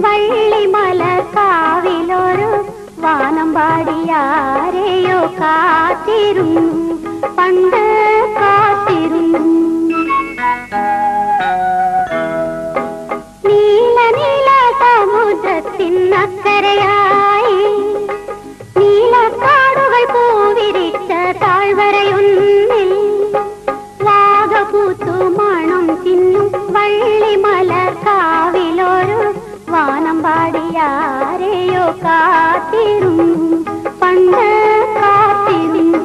വള്ളിമല കാവിലൊരു വാനം പാടിയാരെയോ കാത്തിരുന്നു പണ്ട് കാത്തിരുന്നു നീല നീല സമുദ്രത്തിനക്കരയായി നീലക്കാടുകൾ പൂവിരിച്ച താഴ്വരയൊന്നിൽ വാഗപൂത്തു മണം തിന്നും വള്ളിമല കാവിലൊരു വാനം പാടിയാരെയോ കാത്തിരുന്നു പണ്ട് കാത്തിരുന്നു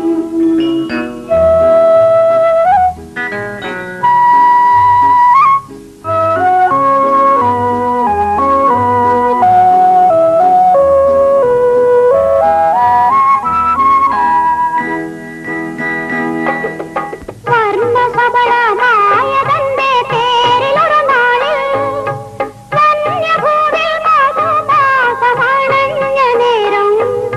വർണ്ണസബളമായതന്റെ പേരിലൊരു നാളിൽ വന്യഭൂവിൽ മധുമാസമണഞ്ഞ നേരം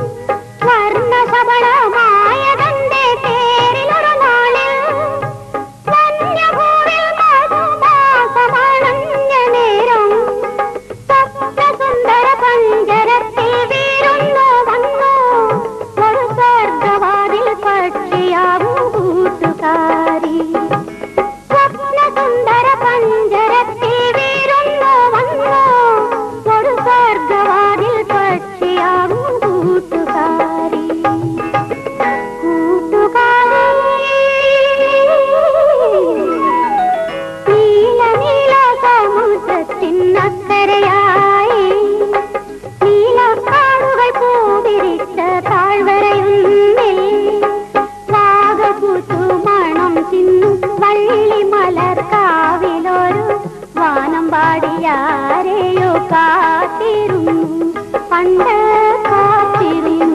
വർണ്ണസബളമായതന്റെ പേരിലൊരു നാളിൽ വന്യഭൂവിൽ മധുമാസമണഞ്ഞ നേരം സ്വപ്നസുന്ദര പഞ്ചരത്തിൽ വീരുന്നു വന്നു ഒരു സ്വർഗവാതിൽ പക്ഷിയാവും കൂട്ടുകാരി സ്വപ്നസുന്ദര പഞ്ചരത്തിൽ വീരുന്നു വന്നു ഒരു സ്വർഗവാതിൽ പക്ഷിയാവും കൂട്ടുകാരി കൂട്ടുകാരി നീല നീല സമുദ്രത്തിനക്കരയായി നീലക്കാടുകൾ പൂവിരിച്ച താഴ്വരയുന്നിൽ വാഗപൂത്തു മണം ചിന്നു വള്ളി മലർ കാവിലൊരു വാനം പാടിയാരെയോ കാത്തിരുന്നു പണ്ട് കാത്തിരുന്നു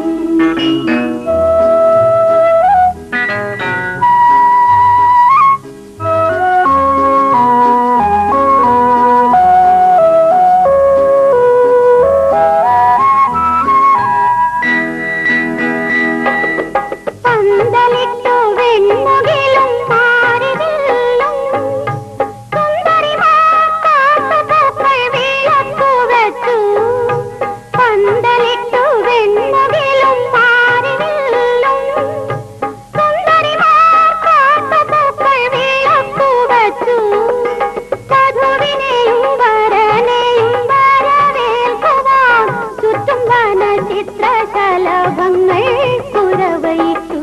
പന്തലിട്ടു വെൺമുകിലും മാറിവില്ലും സുന്ദരിമാർ കാട്ടുപൂക്കൾ വിളക്കു വെച്ചു. പന്തലിട്ടു വെൺമുകിലും മാറിവില്ലും സുന്ദരിമാർ കാട്ടുപൂക്കൾ വിളക്കു വെച്ചു. വധുവിനെയും വരനെയും വരവേൽക്കുവാൻ ചുറ്റും വനചിത്രശലഭങ്ങൾ കുരവയിട്ടു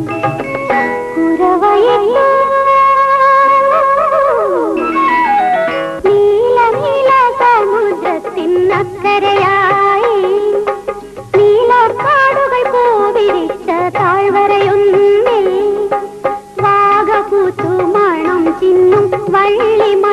കുരവയിട്ടു നീല നീല സമുദ്രത്തിനക്കരയായി നീലക്കാടുകൾ പൂവിരിച്ച താഴ്വരയൊന്നിൽ വാഗപൂത്തു മണം ചിന്നും വള്ളി